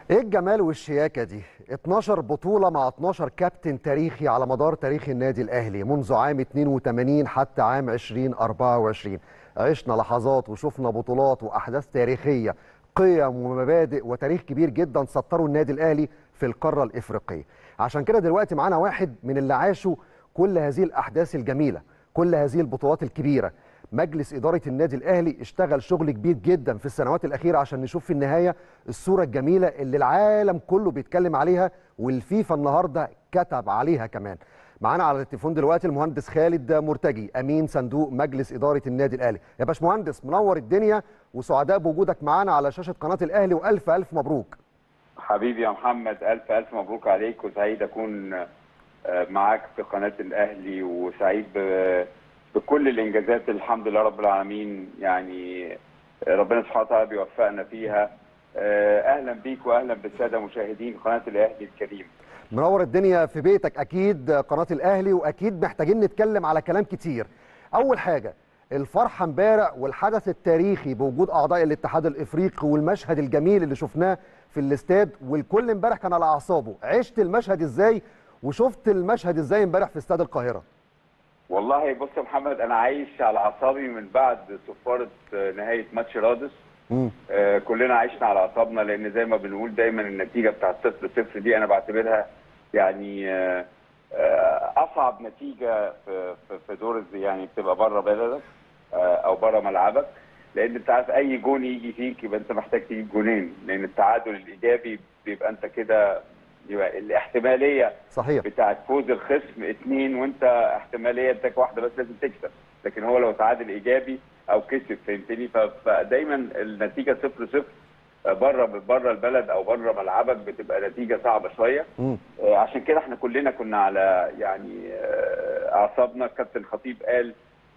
ايه الجمال والشياكه دي 12 بطوله مع 12 كابتن تاريخي على مدار تاريخ النادي الاهلي منذ عام 82 حتى عام 2024 عشنا لحظات وشفنا بطولات واحداث تاريخيه قيم ومبادئ وتاريخ كبير جدا سطروا النادي الاهلي في القاره الافريقيه عشان كده دلوقتي معانا واحد من اللي عاشوا كل هذه الاحداث الجميله كل هذه البطولات الكبيره مجلس إدارة النادي الأهلي اشتغل شغل كبير جدا في السنوات الأخيرة عشان نشوف في النهاية الصورة الجميلة اللي العالم كله بيتكلم عليها والفيفا النهاردة كتب عليها كمان معانا على التليفون دلوقتي المهندس خالد مرتجي أمين صندوق مجلس إدارة النادي الأهلي يا باشمهندس منور الدنيا وسعداء بوجودك معانا على شاشة قناة الأهلي وألف ألف مبروك حبيبي يا محمد ألف ألف مبروك عليك وسعيد أكون معاك في قناة الأهلي وسعيد بكل الانجازات الحمد لله رب العالمين يعني ربنا سبحانه وتعالى بيوفقنا فيها اهلا بيك واهلا بالساده مشاهدين قناه الاهلي الكريم منور الدنيا في بيتك اكيد قناه الاهلي واكيد محتاجين نتكلم على كلام كتير اول حاجه الفرحه امبارح والحدث التاريخي بوجود اعضاء الاتحاد الافريقي والمشهد الجميل اللي شفناه في الاستاد والكل امبارح كان على اعصابه عشت المشهد ازاي وشفت المشهد ازاي امبارح في استاد القاهره والله بص يا محمد انا عايش على اعصابي من بعد صفاره نهايه ماتش رادس آه كلنا عشنا على اعصابنا لان زي ما بنقول دايما النتيجه بتاعت 0 0 دي انا بعتبرها يعني آه آه اصعب نتيجه في في دور يعني بتبقى بره بلدك آه او بره ملعبك لان انت عارف اي جون يجي فيك يبقى انت محتاج تجيب جونين لان التعادل الايجابي بيبقى انت كده يبقى الاحتماليه صحيح بتاعت فوز الخصم اثنين وانت احتماليتك واحده بس لازم تكسب لكن هو لو تعادل ايجابي او كسب فهمتني فدايما النتيجه صفر صفر بره بره البلد او بره ملعبك بتبقى نتيجه صعبه شويه عشان كده احنا كلنا كنا على يعني اعصابنا الكابتن خطيب قال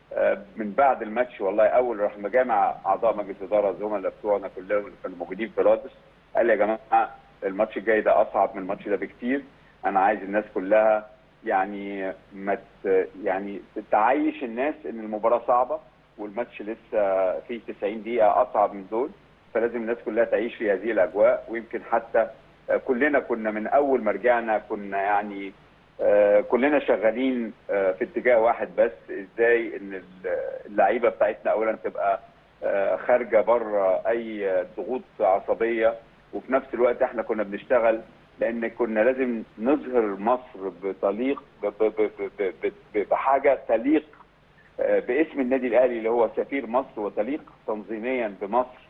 من بعد الماتش والله اول راح مجامع اعضاء مجلس اداره الزملاء بتوعنا كلهم اللي كانوا موجودين في رادس قال يا جماعه الماتش الجاي ده اصعب من الماتش ده بكتير انا عايز الناس كلها يعني ما يعني تعيش الناس ان المباراه صعبه والماتش لسه فيه 90 دقيقه اصعب من دول فلازم الناس كلها تعيش في هذه الاجواء ويمكن حتى كلنا كنا من اول ما رجعنا كنا يعني كلنا شغالين في اتجاه واحد بس ازاي ان اللعيبه بتاعتنا اولا تبقى خارجه بره اي ضغوط عصبيه وفي نفس الوقت احنا كنا بنشتغل لان كنا لازم نظهر مصر بطليق بحاجه تليق باسم النادي الاهلي اللي هو سفير مصر وتليق تنظيميا بمصر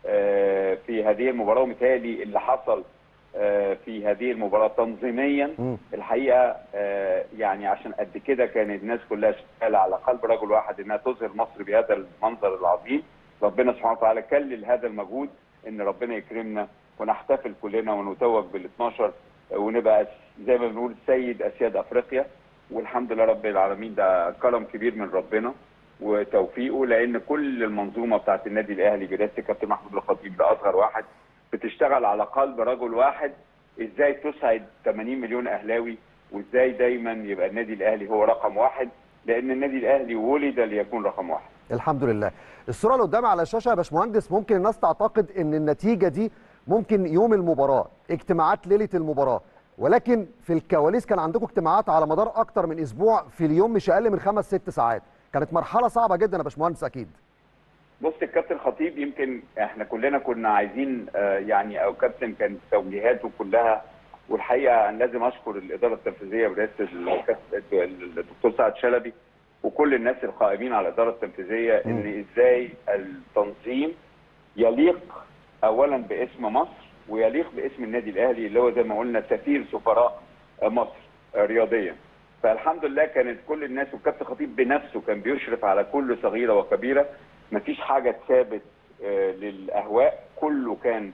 في هذه المباراه ومثالي اللي حصل في هذه المباراه تنظيميا الحقيقه يعني عشان قد كده كان الناس كلها شغاله على قلب رجل واحد انها تظهر مصر بهذا المنظر العظيم ربنا سبحانه وتعالى كلل هذا المجهود ان ربنا يكرمنا ونحتفل كلنا ونتوج بال 12 ونبقى زي ما بنقول سيد اسياد افريقيا والحمد لله رب العالمين ده كرم كبير من ربنا وتوفيقه لان كل المنظومه بتاعت النادي الاهلي برئاسه الكابتن محمود الخطيب ده اصغر واحد بتشتغل على قلب رجل واحد ازاي تسعد 80 مليون اهلاوي وازاي دايما يبقى النادي الاهلي هو رقم واحد لان النادي الاهلي ولد ليكون رقم واحد. الحمد لله. الصوره اللي قدامي على الشاشه يا باشمهندس ممكن الناس تعتقد ان النتيجه دي ممكن يوم المباراه اجتماعات ليله المباراه ولكن في الكواليس كان عندكم اجتماعات على مدار اكتر من اسبوع في اليوم مش اقل من خمس ست ساعات كانت مرحله صعبه جدا يا باشمهندس اكيد بص الكابتن خطيب يمكن احنا كلنا كنا عايزين آه يعني او كابتن كانت توجيهاته كلها والحقيقه انا لازم اشكر الاداره التنفيذيه برئاسه الدكتور سعد شلبي وكل الناس القائمين على الاداره التنفيذيه ان ازاي التنظيم يليق اولا باسم مصر ويليق باسم النادي الاهلي اللي هو زي ما قلنا سفير سفراء مصر رياضيا فالحمد لله كانت كل الناس والكابتن خطيب بنفسه كان بيشرف على كل صغيره وكبيره مفيش حاجه اتثابت للاهواء كله كان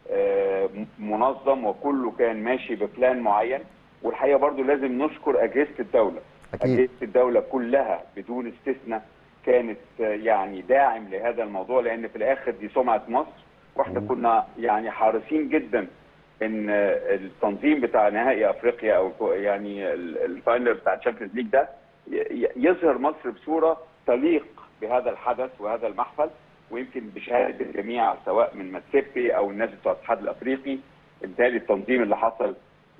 منظم وكله كان ماشي ببلان معين والحقيقه برضو لازم نشكر اجهزه الدوله أكيد. اجهزه الدوله كلها بدون استثناء كانت يعني داعم لهذا الموضوع لان في الاخر دي سمعه مصر واحنا كنا يعني حريصين جدا ان التنظيم بتاع نهائي افريقيا او يعني الفاينل بتاع الشامبيونز ليج ده يظهر مصر بصوره تليق بهذا الحدث وهذا المحفل ويمكن بشهاده الجميع سواء من ماتسيبي او الناس بتوع الاتحاد الافريقي بالتالي التنظيم اللي حصل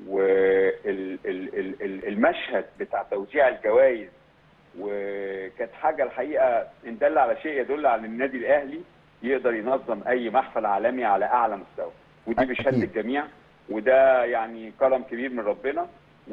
والمشهد بتاع توزيع الجوائز وكانت حاجه الحقيقه ان دل على شيء يدل على ان النادي الاهلي يقدر ينظم اي محفل عالمي على اعلى مستوى ودي بشهاده أكيد. الجميع وده يعني كرم كبير من ربنا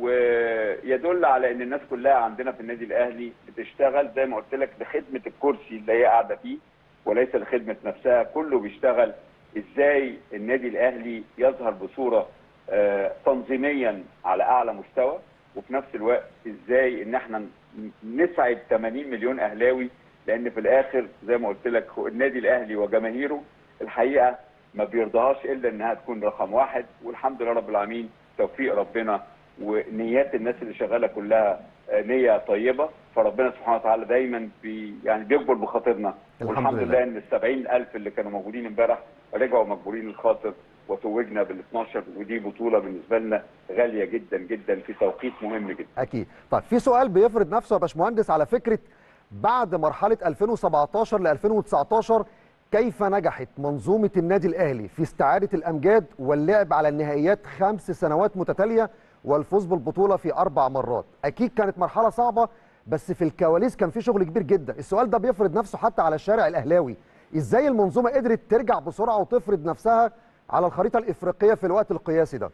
ويدل على ان الناس كلها عندنا في النادي الاهلي بتشتغل زي ما قلت لك لخدمه الكرسي اللي هي قاعده فيه وليس لخدمه نفسها كله بيشتغل ازاي النادي الاهلي يظهر بصوره آه، تنظيميا على اعلى مستوى وفي نفس الوقت ازاي ان احنا نسعد 80 مليون اهلاوي لان في الاخر زي ما قلت لك هو النادي الاهلي وجماهيره الحقيقه ما بيرضاهاش الا انها تكون رقم واحد والحمد لله رب العالمين توفيق ربنا ونيات الناس اللي شغاله كلها آه، نيه طيبه فربنا سبحانه وتعالى دايما بي يعني بيكبر بخاطرنا الحمد والحمد لله. لله ان ال 70000 اللي كانوا موجودين امبارح رجعوا مجبورين الخاطر وتوجنا بال 12 ودي بطوله بالنسبه لنا غاليه جدا جدا في توقيت مهم جدا. اكيد طيب في سؤال بيفرض نفسه يا باشمهندس على فكره بعد مرحله 2017 ل 2019 كيف نجحت منظومه النادي الاهلي في استعاده الامجاد واللعب على النهائيات خمس سنوات متتاليه والفوز بالبطوله في اربع مرات اكيد كانت مرحله صعبه بس في الكواليس كان في شغل كبير جدا السؤال ده بيفرض نفسه حتى على الشارع الاهلاوي ازاي المنظومه قدرت ترجع بسرعه وتفرض نفسها على الخريطه الافريقيه في الوقت القياسي ده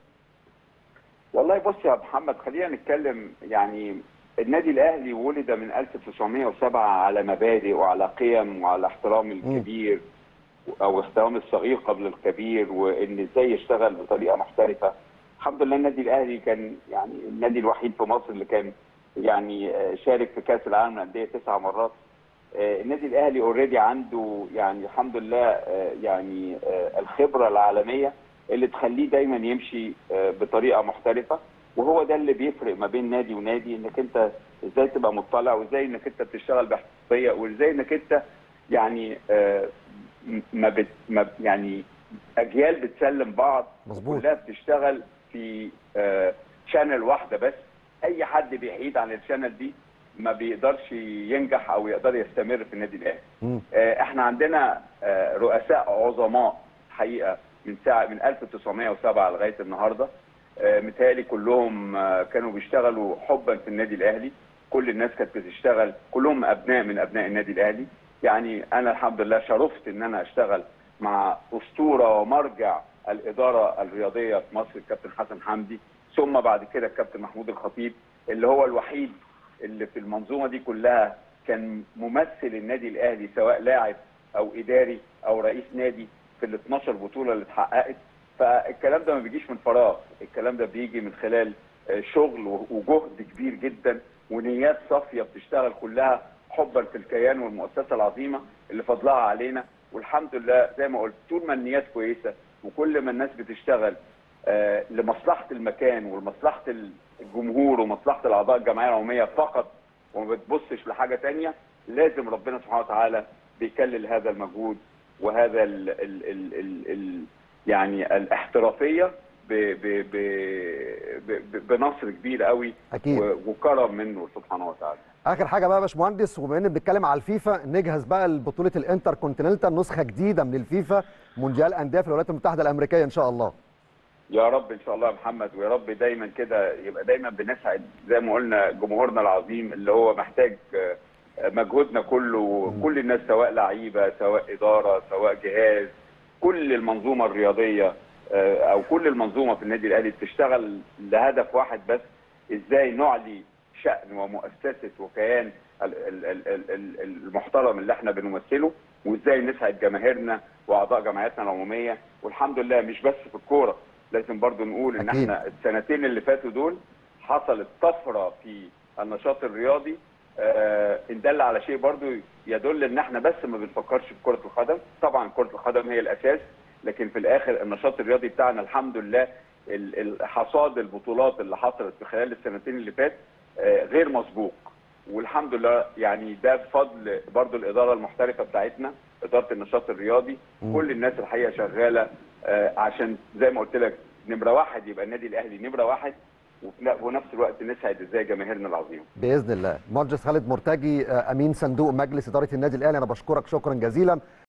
والله بص يا محمد خلينا نتكلم يعني النادي الاهلي ولد من 1907 على مبادئ وعلى قيم وعلى احترام الكبير او احترام الصغير قبل الكبير وان ازاي يشتغل بطريقه محترفه الحمد لله النادي الاهلي كان يعني النادي الوحيد في مصر اللي كان يعني آه، شارك في كاس العالم للانديه تسع مرات آه، النادي الاهلي اوريدي عنده يعني الحمد لله آه، يعني آه، الخبره العالميه اللي تخليه دايما يمشي آه، بطريقه محترفه وهو ده اللي بيفرق ما بين نادي ونادي انك انت ازاي تبقى مطلع وازاي انك انت بتشتغل باحترافيه وازاي انك انت يعني آه، م- ما بت ما يعني اجيال بتسلم بعض مظبوط. كلها بتشتغل في شانل واحده بس اي حد بيحيد عن الشانل دي ما بيقدرش ينجح او يقدر يستمر في النادي الاهلي مم. آه، احنا عندنا آه، رؤساء عظماء حقيقه من ساعه من 1907 لغايه النهارده آه، متهيألي كلهم آه، كانوا بيشتغلوا حبا في النادي الاهلي كل الناس كانت بتشتغل كلهم ابناء من ابناء النادي الاهلي يعني انا الحمد لله شرفت ان انا اشتغل مع اسطوره ومرجع الاداره الرياضيه في مصر الكابتن حسن حمدي ثم بعد كده الكابتن محمود الخطيب اللي هو الوحيد اللي في المنظومه دي كلها كان ممثل النادي الاهلي سواء لاعب او اداري او رئيس نادي في ال 12 بطوله اللي اتحققت فالكلام ده ما بيجيش من فراغ الكلام ده بيجي من خلال آه، شغل و- وجهد كبير جدا ونيات صافيه بتشتغل كلها حبا في الكيان والمؤسسه العظيمه اللي فضلها علينا والحمد لله زي ما قلت طول ما النيات كويسه وكل ما الناس بتشتغل آه، لمصلحه المكان ولمصلحه الجمهور ومصلحه الاعضاء الجمعيه العموميه فقط وما بتبصش لحاجه تانية لازم ربنا سبحانه وتعالى بيكلل هذا المجهود وهذا ال ال ال ال ال يعني الاحترافيه ب ب ب ب بنصر كبير قوي أكيد. و- وكرم منه سبحانه وتعالى اخر حاجه بقى يا باشمهندس وبما ان بنتكلم على الفيفا نجهز بقى لبطوله الانتر كونتيننتال نسخه جديده من الفيفا مونديال انديه في الولايات المتحده الامريكيه ان شاء الله يا رب ان شاء الله يا محمد ويا رب دايما كده يبقى دايما بنسعد زي ما قلنا جمهورنا العظيم اللي هو محتاج آه، مجهودنا كله كل الناس سواء لعيبه سواء اداره سواء جهاز كل المنظومه الرياضيه آه، او كل المنظومه في النادي الاهلي بتشتغل لهدف واحد بس ازاي نعلي شأن ومؤسسه وكيان ال- ال- ال- ال- ال- المحترم اللي احنا بنمثله وازاي نسعد جماهيرنا واعضاء جمعياتنا العموميه والحمد لله مش بس في الكوره لازم برضو نقول ان أكيد. احنا السنتين اللي فاتوا دول حصلت طفره في النشاط الرياضي آه ان دل على شيء برضو يدل ان احنا بس ما بنفكرش في كره القدم طبعا كره القدم هي الاساس لكن في الاخر النشاط الرياضي بتاعنا الحمد لله ال- ال- حصاد البطولات اللي حصلت في خلال السنتين اللي فات آه غير مسبوق والحمد لله يعني ده بفضل برضو الاداره المحترفه بتاعتنا اداره النشاط الرياضي كل الناس الحقيقه شغاله آه، عشان زي ما قلت لك نمره واحد يبقى النادي الاهلي نمره واحد وفي ونفس الوقت نسعد ازاي جماهيرنا العظيمه باذن الله مهندس خالد مرتجي آه، امين صندوق مجلس اداره النادي الاهلي انا بشكرك شكرا جزيلا